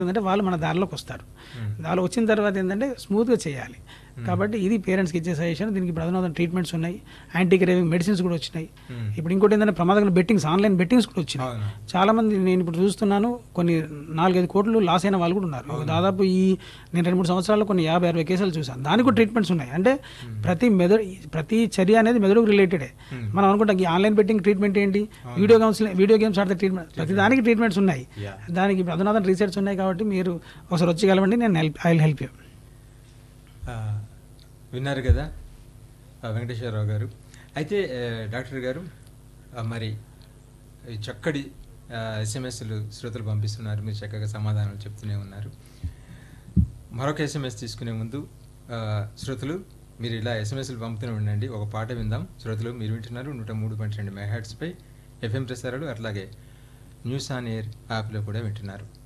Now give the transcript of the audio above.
ఎందుకంటే వాళ్ళు మన దారిలోకి వస్తారు దానిలో వచ్చిన తర్వాత ఏంటంటే స్మూత్గా చేయాలి కాబట్టి ఇది పేరెంట్స్కి ఇచ్చే సజెషన్ దీనికి ఇప్పుడు అధునాతన ట్రీట్మెంట్స్ ఉన్నాయి యాంటీ క్రేవింగ్ మెడిసిన్స్ కూడా వచ్చినాయి Hmm. ఇప్పుడు ఇంకోటి ఏంటంటే ప్రమాదకర బెట్టింగ్స్ ఆన్లైన్ బెట్టింగ్స్ కూడా వచ్చినాయి అవును చాలా మంది నేను ఇప్పుడు చూస్తున్నాను కొన్ని నాలుగైదు కోట్లు లాస్ అయిన వాళ్ళు కూడా ఉన్నారు దాదాపు ఈ నేను రెండు మూడు సంవత్సరాల్లో కొన్ని యాభై అరవై కేసులు చూసాను దానికి కూడా ట్రీట్మెంట్స్ ఉన్నాయి అంటే ప్రతి మెదడు ప్రతి చర్య అనేది మెదడుకు రిలేటెడే Hmm. మనం అనుకుంటాం ఈ ఆన్లైన్ బెట్టింగ్ ట్రీట్మెంట్ ఏంటి వీడియో గేమ్స్ వీడియో గేమ్స్ ఆడితే ట్రీట్మెంట్ ప్రతి దానికి ట్రీట్మెంట్స్ ఉన్నాయి Yeah. దానికి ఇప్పుడు అధునాతన రీసెర్చ్ ఉన్నాయి కాబట్టి మీరు ఒకసారి వచ్చి కలవండి నేను help I will help you ఆ, విన్నారు కదా ఆ, వెంకటేశ్వరరావు గారు అయితే ఆ, డాక్టర్ గారు ఆ, మరి ఈ చక్కటి ఎస్ఎంఎస్లు శ్రోతలు పంపిస్తున్నారు మీరు చక్కగా సమాధానాలు చెప్తూనే ఉన్నారు మరొక ఎస్ఎంఎస్ తీసుకునే ముందు ఆ, శ్రోతలు మీరు ఇలా ఎస్ఎంఎస్లు పంపుతూనే ఉండండి ఒక పాట విందాం శ్రోతలు మీరు వింటున్నారు నూట మూడు పాయింట్ రెండు మెగాహెట్స్పై ఎఫ్ఎం ప్రసారాలు అట్లాగే న్యూస్ ఆన్ ఎయిర్ యాప్లో కూడా వింటున్నారు